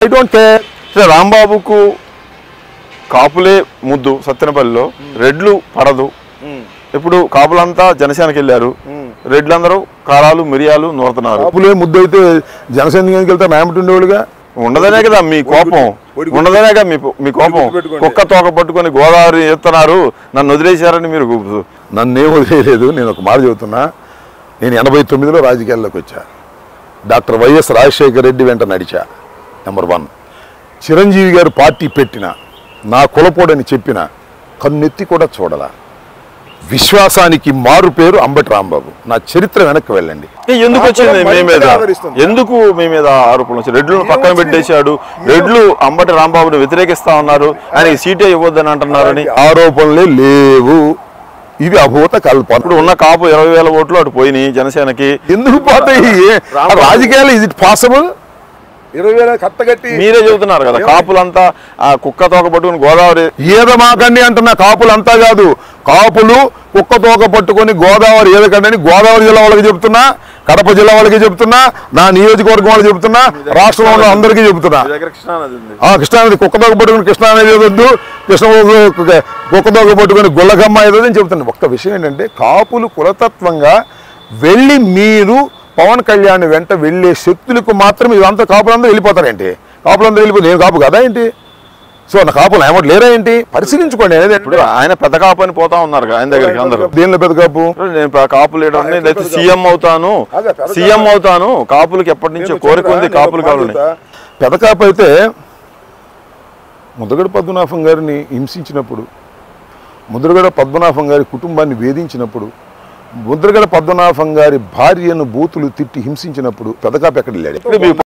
I don't care సరే, రాంబాబుకు కాపులే ముద్దు సత్తెనపల్లిలో రెడ్లు పడదు ఇప్పుడు కాపులంతా జనసేనకి వెళ్ళారు రెడ్లందరూ కారాలు మిరియాలు నూరుతున్నారు కాపులే ముద్దు అయితే జనసేన వెళ్తే మేమటి ఉండేవాళ్ళుగా ఉండదనే కదా మీ కోపం ఉండదనే కదా మీ మీ కోపం కుక్క తోక పట్టుకొని గోదావరి ఎత్తున్నారు నన్ను వదిలేశారని మీరు నన్ను ఏం వదిలేదు నేను ఒక మాట చెబుతున్నా నేను ఎనభై తొమ్మిదిలో రాజకీయాల్లోకి వచ్చా డాక్టర్ వైఎస్ రాజశేఖర రెడ్డి వెంట నడిచా నెంబర్ వన్ చిరంజీవి గారు పార్టీ పెట్టిన నా కులపోడని చెప్పిన కన్నెత్తి కూడా చూడలా విశ్వాసానికి మారు పేరు అంబటి రాంబాబు నా చరిత్ర వెనక్కి వెళ్ళండి ఏ, ఎందుకు వచ్చింది మీ మీద మరింతగా ఆదరిస్తుంది. ఎందుకు మీ మీద ఆరోపణలు వచ్చాయి రెడ్లను పక్కన పెట్టేశాడు రెడ్లు అంబటి రాంబాబుని వ్యతిరేకిస్తా ఉన్నారు ఆయనకి సీటే ఇవ్వద్దని అంటున్నారని ఆరోపణలే లేవు ఇవి అభూత కల్పన ఇప్పుడు ఉన్న కాపు ఇరవై వేల ఓట్లు అటు పోయినాయి జనసేనకి ఎందుకు పోతాయి ఆ రాజకీయాలు ఇజ్ ఇట్ పాసిబుల్ ఇరవై వేల కట్టగట్టి మీరే చెబుతున్నారు కదా కాపులంతా ఆ కుక్క తోక పట్టుకుని గోదావరి ఈదమాకండి అంటున్న కాపులు అంతా కాదు కాపులు కుక్క తోక పట్టుకొని గోదావరి ఈదకండి అని గోదావరి జిల్లా వాళ్ళకి చెప్తున్నా కడప జిల్లా వాళ్ళకి చెప్తున్నా నా నియోజకవర్గం వాళ్ళకి చెప్తున్నా రాష్ట్రంలో ఉన్న అందరికీ చెప్తున్నా దగ్గర కృష్ణానది ఉంది ఆ కృష్ణానది కుక్క తోక పట్టుకుని కృష్ణానది ఏదొద్దు కృష్ణ కుక్క తోక పట్టుకుని గుల్లకమ్మ ఏదో అని చెప్తున్నాను ఒక్క విషయం ఏంటంటే కాపులు కులతత్వంగా వెళ్ళి మీరు పవన్ కళ్యాణ్ వెంట వెళ్ళే శక్తులకు మాత్రం ఇదంతా కాపులందరూ వెళ్ళిపోతారేంటి కాపులందరూ వెళ్ళిపోతే నేను కాపు కదా ఏంటి సో నా కాపులు ఏమంటే లేరా ఏంటి పరిశీలించుకోండి అనేది ఇప్పుడు ఆయన పెద్ద కాపు అని పోతా ఉన్నారు కదా ఆయన దగ్గరికి అందరూ దేనిలో పెద్ద కాపు నేను ప- కాపు లీడర్ని లేకపోతే సీఎం అవుతాను అదే, పెద్ద సీఎం అవుతాను కాపులకి ఎప్పటి నుంచో కోరిక ఉంది కాపులు కావాలని పెద్ద కాపు అయితే ముద్రగడ పద్మనాభం గారిని హింసించినప్పుడు ముద్రగడ పద్మనాభం గారి కుటుంబాన్ని వేధించినప్పుడు ముద్రగడ పద్మనాభం గారి భార్యను బూతులు తిట్టి హింసించినప్పుడు పెద్ద కాపు ఎక్కడ వెళ్ళాడు ఇప్పుడు మీ